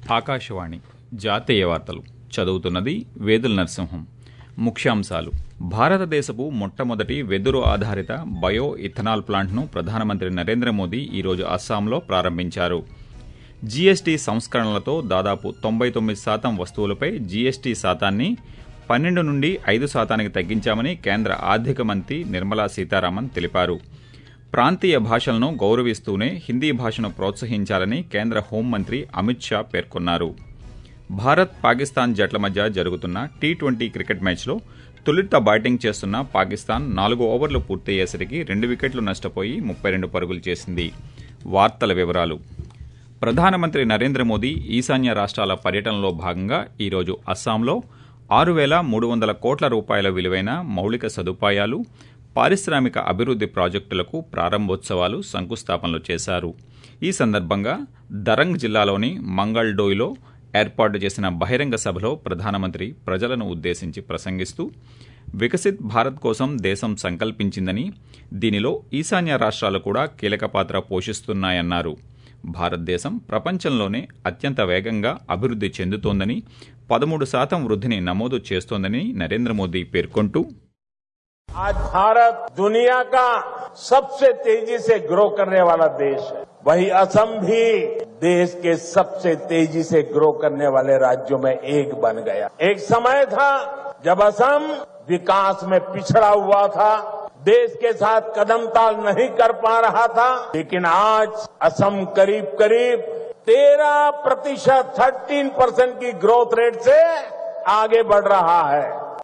ఆకాశవాణి జాతీయ వార్తలు చదువుతున్నది వేదుల నరసింహం ముఖ్యాంశాలు భారతదేశపు మొట్టమొదటి వెదురు ఆధారిత బయో ఇథనాల్ ప్లాంట్ను ప్రధానమంత్రి నరేంద్ర మోదీ ఈరోజు అస్సాంలో ప్రారంభించారు జీఎస్టీ సంస్కరణలతో దాదాపు తొంభై తొమ్మిది శాతం వస్తువులపై జీఎస్టీ శాతాన్ని పన్నెండు నుండి ఐదు శాతానికి తగ్గించామని కేంద్ర ఆర్థిక మంత్రి నిర్మలా సీతారామన్ తెలిపారు ప్రాంతీయ భాషలను గౌరవిస్తూనే హిందీ భాషను ప్రోత్సహించాలని కేంద్ర హోంమంత్రి అమిత్ షా పేర్కొన్నారు భారత్ పాకిస్తాన్ జట్ల మధ్య జరుగుతున్న టీ ట్వంటీ క్రికెట్ మ్యాచ్లో తొలుత బ్యాటింగ్ చేస్తున్న పాకిస్తాన్ నాలుగు ఓవర్లు పూర్తయ్యేసరికి రెండు వికెట్లు నష్టపోయి ముప్పై రెండు పరుగులు చేసింది వార్తల వివరాలు ప్రధానమంత్రి నరేంద్ర మోదీ ఈశాన్య రాష్ట్రాల పర్యటనలో భాగంగా ఈరోజు అస్సాంలో ఆరు వేల మూడు వందల కోట్ల రూపాయల విలువైన మౌలిక సదుపాయాలు పారిశ్రామిక అభివృద్ది ప్రాజెక్టులకు ప్రారంభోత్సవాలు శంకుస్థాపనలు చేశారు ఈ సందర్భంగా దరంగ్ జిల్లాలోని మంగళ్డోయ్లో ఏర్పాటు చేసిన బహిరంగ సభలో ప్రధానమంత్రి ప్రజలను ఉద్దేశించి ప్రసంగిస్తూ వికసిత్ భారత్ కోసం దేశం సంకల్పించిందని దీనిలో ఈశాన్య రాష్ట్రాలు కూడా కీలక పాత్ర పోషిస్తున్నాయన్నారు భారతదేశం ప్రపంచంలోనే అత్యంత వేగంగా అభివృద్ది చెందుతోందని పదమూడు శాతం వృద్ధిని నమోదు చేస్తోందని నరేంద్ర మోదీ పేర్కొంటూ आज भारत दुनिया का सबसे तेजी से ग्रो करने वाला देश है वही असम भी देश के सबसे तेजी से ग्रो करने वाले राज्यों में एक बन गया एक समय था जब असम विकास में पिछड़ा हुआ था देश के साथ कदम ताल नहीं कर पा रहा था लेकिन आज असम करीब करीब तेरह प्रतिशत थर्टीन परसेंट की ग्रोथ रेट से आगे बढ़ रहा है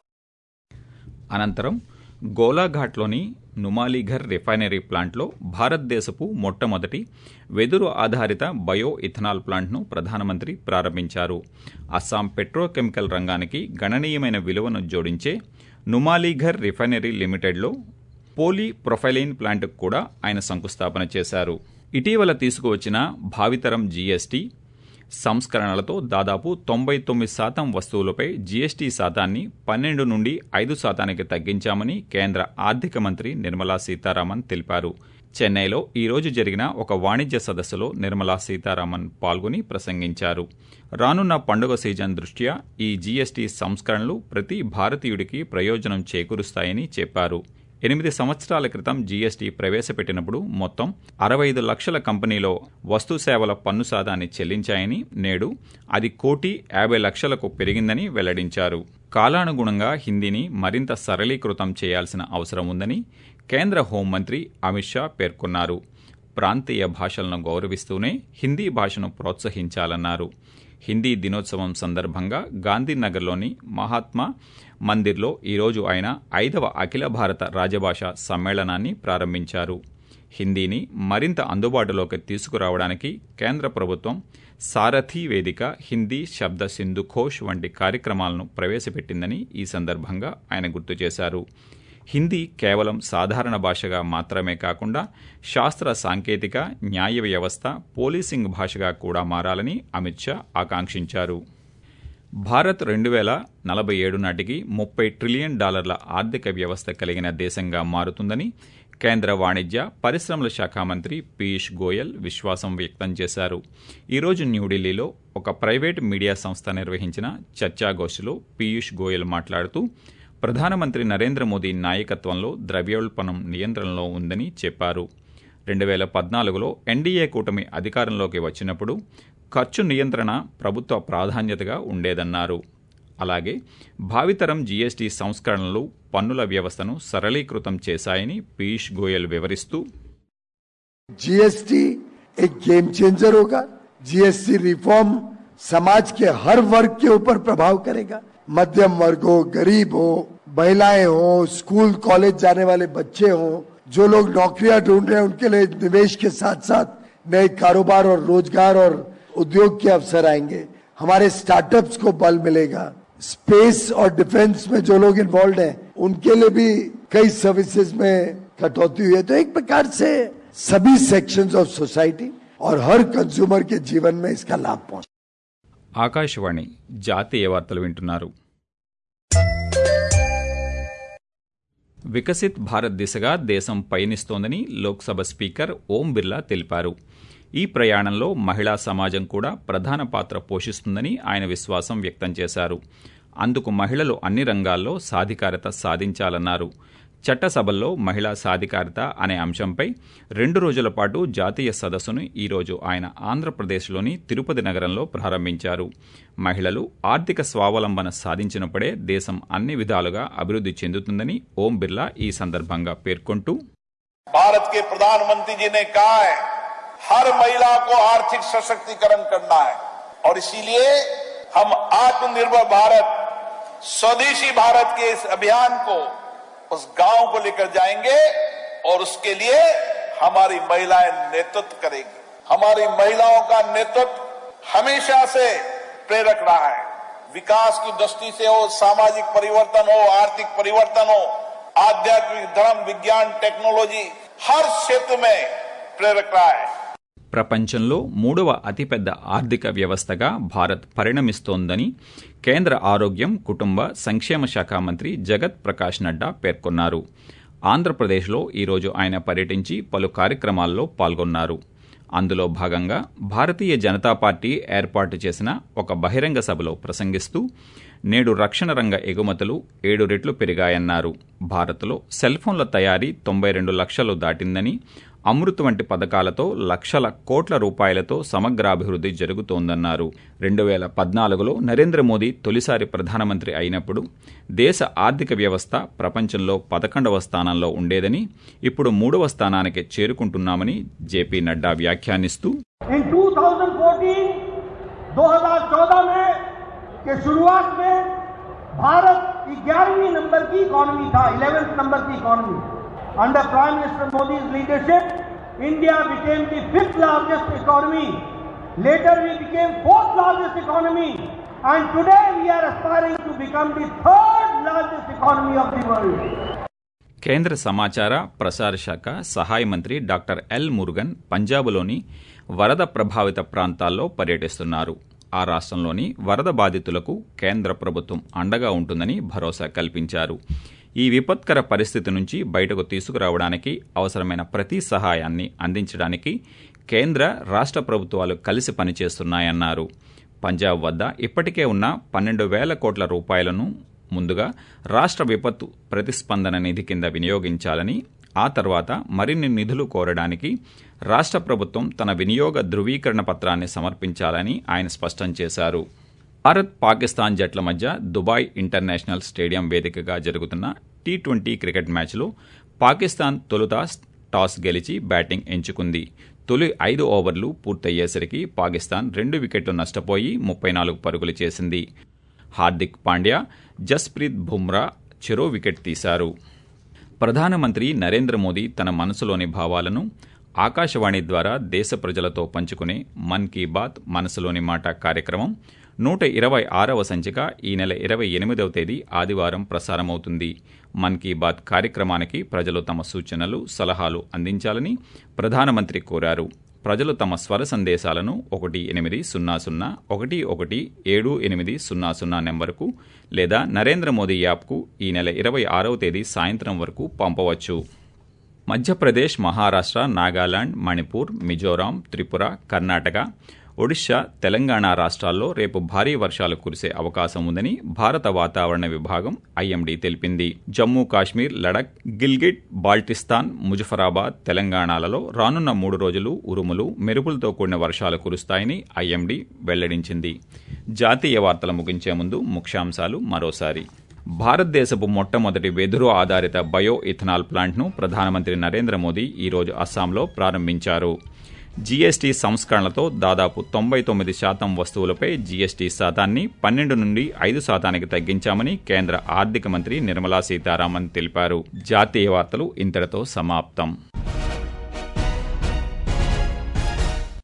అనంతరం గోలాఘాట్లోని నుమాలీఘర్ రిఫైనరీ ప్లాంట్లో భారతదేశపు మొట్టమొదటి వెదురు ఆధారిత బయో ఇథనాల్ ప్లాంట్ను ప్రధానమంత్రి ప్రారంభించారు అస్సాం పెట్రోకెమికల్ రంగానికి గణనీయమైన విలువను జోడించే నుమాలీఘర్ రిఫైనరీ లిమిటెడ్లో పోలీ ప్రొఫైలిన్ ప్లాంట్కు కూడా ఆయన శంకుస్థాపన చేశారు ఇటీవల తీసుకువచ్చిన భావితరం జీఎస్టీ సంస్కరణలతో దాదాపు తొంభై తొమ్మిది శాతం వస్తువులపై జీఎస్టీ శాతాన్ని పన్నెండు నుండి ఐదు శాతానికి తగ్గించామని కేంద్ర ఆర్థిక మంత్రి నిర్మలా సీతారామన్ తెలిపారు చెన్నైలో ఈ రోజు జరిగిన ఒక వాణిజ్య సదస్సులో నిర్మలా సీతారామన్ పాల్గొని ప్రసంగించారు రానున్న పండుగ సీజన్ దృష్ట్యా ఈ జీఎస్టీ సంస్కరణలు ప్రతి భారతీయుడికి ప్రయోజనం చేకూరుస్తాయని చెప్పారు ఎనిమిది సంవత్సరాల క్రితం జీఎస్టీ ప్రవేశపెట్టినప్పుడు మొత్తం అరవై ఐదు లక్షల కంపెనీలో వస్తు సేవల పన్ను శాతాన్ని చెల్లించాయని నేడు అది కోటి యాభై లక్షలకు పెరిగిందని వెల్లడించారు కాలానుగుణంగా హిందీని మరింత సరళీకృతం చేయాల్సిన అవసరం ఉందని కేంద్ర హోంమంత్రి అమిత్ షా పేర్కొన్నారు ప్రాంతీయ భాషలను గౌరవిస్తూనే హిందీ భాషను ప్రోత్సహించాలన్నారు హిందీ దినోత్సవం సందర్భంగా గాంధీనగర్లోని మహాత్మా మందిర్లో ఈరోజు ఆయన ఐదవ అఖిల భారత రాజభాష సమ్మేళనాన్ని ప్రారంభించారు హిందీని మరింత అందుబాటులోకి తీసుకురావడానికి కేంద్ర ప్రభుత్వం సారథి వేదిక హిందీ శబ్ద సింధు ఘోష్ వంటి కార్యక్రమాలను ప్రవేశపెట్టిందని ఈ సందర్భంగా ఆయన గుర్తు చేశారు హిందీ కేవలం సాధారణ భాషగా మాత్రమే కాకుండా శాస్త్ర సాంకేతిక న్యాయ వ్యవస్థ పోలీసింగ్ భాషగా కూడా మారాలని అమిత్ షా ఆకాంక్షించారు భారత్ రెండు వేల నలభై ఏడు నాటికి ముప్పై ట్రిలియన్ డాలర్ల ఆర్థిక వ్యవస్థ కలిగిన దేశంగా మారుతుందని కేంద్ర వాణిజ్య పరిశ్రమల శాఖ మంత్రి పీయూష్ గోయల్ విశ్వాసం వ్యక్తం చేశారు ఈరోజు న్యూఢిల్లీలో ఒక ప్రైవేట్ మీడియా సంస్థ నిర్వహించిన చర్చాగోష్ఠిలో పీయూష్ గోయల్ మాట్లాడుతూ ప్రధానమంత్రి నరేంద్ర మోదీ నాయకత్వంలో ద్రవ్యోల్బణం నియంత్రణలో ఉందని చెప్పారు రెండు వేల పద్నాలుగులో ఎన్డీఏ కూటమి అధికారంలోకి వచ్చినప్పుడు ఖర్చు నియంత్రణ ప్రభుత్వ ప్రాధాన్యతగా ఉండేదన్నారు అలాగే భావితరం జీఎస్టీ సంస్కరణలు పన్నుల వ్యవస్థను సరళీకృతం చేశాయని పీయూష్ గోయల్ వివరిస్తూ जीएसटी एक गेम चेंजर होगा जीएसटी रिफॉर्म समाज के हर वर्ग के ऊपर प्रभाव करेगा मध्यम वर्ग हो गरीब हो महिलाएं हो स्कूल कॉलेज जाने वाले बच्चे हो जो लोग नौकरियां ढूंढ रहे हैं उनके लिए निवेश के साथ साथ नए कारोबार और रोजगार और उद्योग के अवसर आएंगे हमारे स्टार्टअप्स को बल मिलेगा स्पेस और डिफेंस में जो लोग इन्वॉल्व हैं उनके लिए भी कई सर्विसेज में कटौती हुई है तो एक प्रकार से सभी सेक्शंस ऑफ सोसाइटी और हर कंज्यूमर के जीवन में इसका लाभ पहुंचे ఆకాశవాణి జాతీయ వార్తలు వింటున్నారు వికసిత్ భారత్ దిశగా దేశం పయనిస్తోందని లోక్సభ స్పీకర్ ఓం బిర్లా తెలిపారు ఈ ప్రయాణంలో మహిళా సమాజం కూడా ప్రధాన పాత్ర పోషిస్తుందని ఆయన విశ్వాసం వ్యక్తం చేశారు అందుకు మహిళలు అన్ని రంగాల్లో సాధికారత సాధించాలన్నారు చట్టసభల్లో మహిళా సాధికారత అనే అంశంపై రెండు రోజుల పాటు జాతీయ సదస్సును ఈరోజు ఆయన ఆంధ్రప్రదేశ్లోని తిరుపతి నగరంలో ప్రారంభించారు మహిళలు ఆర్థిక స్వావలంబన సాధించినప్పుడే దేశం అన్ని విధాలుగా అభివృద్ధి చెందుతుందని ఓం బిర్లా ఈ సందర్భంగా పేర్కొంటూ भारत के प्रधानमंत्री जी ने कहा है हर महिला को आर्थिक सशक्तिकरण करना है और इसीलिए हम आत्मनिर्भर भारत स्वदेशी भारत के इस अभियान को उस गांव को लेकर जाएंगे और उसके लिए हमारी महिलाएं नेतृत्व करेगी हमारी महिलाओं का नेतृत्व हमेशा से प्रेरक रहा है विकास की दृष्टि से हो सामाजिक परिवर्तन हो आर्थिक परिवर्तन हो आध्यात्मिक धर्म विज्ञान टेक्नोलॉजी हर क्षेत्र में प्रेरक रहा है ప్రపంచంలో మూడవ అతిపెద్ద ఆర్థిక వ్యవస్థగా భారత్ పరిణమిస్తోందని కేంద్ర ఆరోగ్యం కుటుంబ సంక్షేమ శాఖ మంత్రి జగత్ ప్రకాష్ నడ్డా పేర్కొన్నారు ఆంధ్రప్రదేశ్లో ఈరోజు ఆయన పర్యటించి పలు కార్యక్రమాల్లో పాల్గొన్నారు అందులో భాగంగా భారతీయ జనతా పార్టీ ఏర్పాటు చేసిన ఒక బహిరంగ సభలో ప్రసంగిస్తూ నేడు రక్షణ రంగ ఎగుమతులు ఏడు రెట్లు పెరిగాయన్నారు భారత్లో సెల్ ఫోన్ల తయారీ తొంభై రెండు లక్షలు దాటిందని అమృత్ వంటి పథకాలతో లక్షల కోట్ల రూపాయలతో సమగ్రాభివృద్ధి జరుగుతోందన్నారు రెండు వేల పద్నాలుగులో నరేంద్ర మోదీ తొలిసారి ప్రధానమంత్రి అయినప్పుడు దేశ ఆర్థిక వ్యవస్థ ప్రపంచంలో పదకొండవ స్థానంలో ఉండేదని ఇప్పుడు మూడవ స్థానానికి చేరుకుంటున్నామని జేపీ నడ్డా వ్యాఖ్యానిస్తూ इन 2014 2014 में के शुरुआत में भारत 11वीं नंबर की इकोनॉमी था 11th नंबर की economy under prime minister Modi's leadership india became the fifth largest economy later we became fourth largest economy and today we are aspiring to become the third largest economy of the world కేంద్ర సమాచార ప్రసార శాఖ సహాయ మంత్రి doctor L Murugan పంజాబ్లోని వరద ప్రభావిత ప్రాంతాల్లో పర్యటిస్తున్నారు ఆ రాష్ట్రంలోని వరద బాధితులకు కేంద్ర ప్రభుత్వం అండగా ఉంటుందని భరోసా కల్పించారు ఈ విపత్కర పరిస్థితి నుంచి బయటకు తీసుకురావడానికి అవసరమైన ప్రతి సహాయాన్ని అందించడానికి కేంద్ర రాష్ట్ర ప్రభుత్వాలు కలిసి పనిచేస్తున్నాయన్నారు పంజాబ్ వద్ద ఇప్పటికే ఉన్న పన్నెండు వేల కోట్ల రూపాయలను ముందుగా రాష్ట్ర విపత్తు ప్రతిస్పందన నిధి కింద వినియోగించాలని ఆ తర్వాత మరిన్ని నిధులు కోరడానికి రాష్ట్ర ప్రభుత్వం తన వినియోగ ధృవీకరణ పత్రాన్ని సమర్పించాలని ఆయన స్పష్టం చేశారు భారత్ పాకిస్తాన్ జట్ల మధ్య దుబాయ్ ఇంటర్నేషనల్ స్టేడియం వేదికగా జరుగుతున్న టీ ట్వంటీ క్రికెట్ మ్యాచ్లో పాకిస్తాన్ తొలుత టాస్ గెలిచి బ్యాటింగ్ ఎంచుకుంది తొలి ఐదు ఓవర్లు పూర్తయ్యేసరికి పాకిస్తాన్ రెండు వికెట్లు నష్టపోయి ముప్పై నాలుగు పరుగులు చేసింది హార్దిక్ పాండ్యా జస్ప్రీత్ బుమ్రా చెరో వికెట్ తీశారు ప్రధానమంత్రి నరేంద్ర మోదీ తన మనసులోని భావాలను ఆకాశవాణి ద్వారా దేశ ప్రజలతో పంచుకునే మన్ కీ బాత్ మనసులోని మాట కార్యక్రమం నూట ఇరవై ఆరవ సంచిక ఈ నెల ఇరవై ఎనిమిదవ తేదీ ఆదివారం ప్రసారమవుతుంది మన్ కీ బాత్ కార్యక్రమానికి ప్రజలు తమ సూచనలు సలహాలు అందించాలని ప్రధానమంత్రి కోరారు ప్రజలు తమ స్వర సందేశాలను ఒకటి ఎనిమిది సున్నా సున్నా ఒకటి ఒకటి ఏడు ఎనిమిది సున్నా సున్నా నెంబర్కు లేదా నరేంద్ర మోదీ యాప్కు ఈ నెల ఇరవై ఆరవ తేదీ సాయంత్రం వరకు పంపవచ్చు మధ్యప్రదేశ్ మహారాష్ట్ర నాగాలాండ్ మణిపూర్ మిజోరాం త్రిపుర కర్ణాటక ఒడిశా తెలంగాణ రాష్ట్రాల్లో రేపు భారీ వర్షాలు కురిసే అవకాశం ఉందని భారత వాతావరణ విభాగం ఐఎండీ తెలిపింది జమ్మూ కాశ్మీర్ లడక్ గిల్గిట్ బాల్టిస్తాన్ ముజఫరాబాద్ తెలంగాణలలో రానున్న మూడు రోజులు ఉరుములు మెరుపులతో కూడిన వర్షాలు కురుస్తాయని ఐఎండీ వెల్లడించింది జాతీయ వార్తలు ముగించే ముందు ముఖ్యాంశాలు మరోసారి భారతదేశపు మొట్టమొదటి వెదురు ఆధారిత బయో ఇథనాల్ ప్లాంట్ను ప్రధానమంత్రి నరేంద్ర మోదీ ఈరోజు అస్సాంలో ప్రారంభించారు జీఎస్టీ సంస్కరణలతో దాదాపు తొంభై తొమ్మిది శాతం వస్తువులపై జీఎస్టీ శాతాన్ని పన్నెండు నుండి ఐదు శాతానికి తగ్గించామని కేంద్ర ఆర్థిక మంత్రి నిర్మలా సీతారామన్ తెలిపారు జాతీయ వార్తలు ఇంతటితో సమాప్తం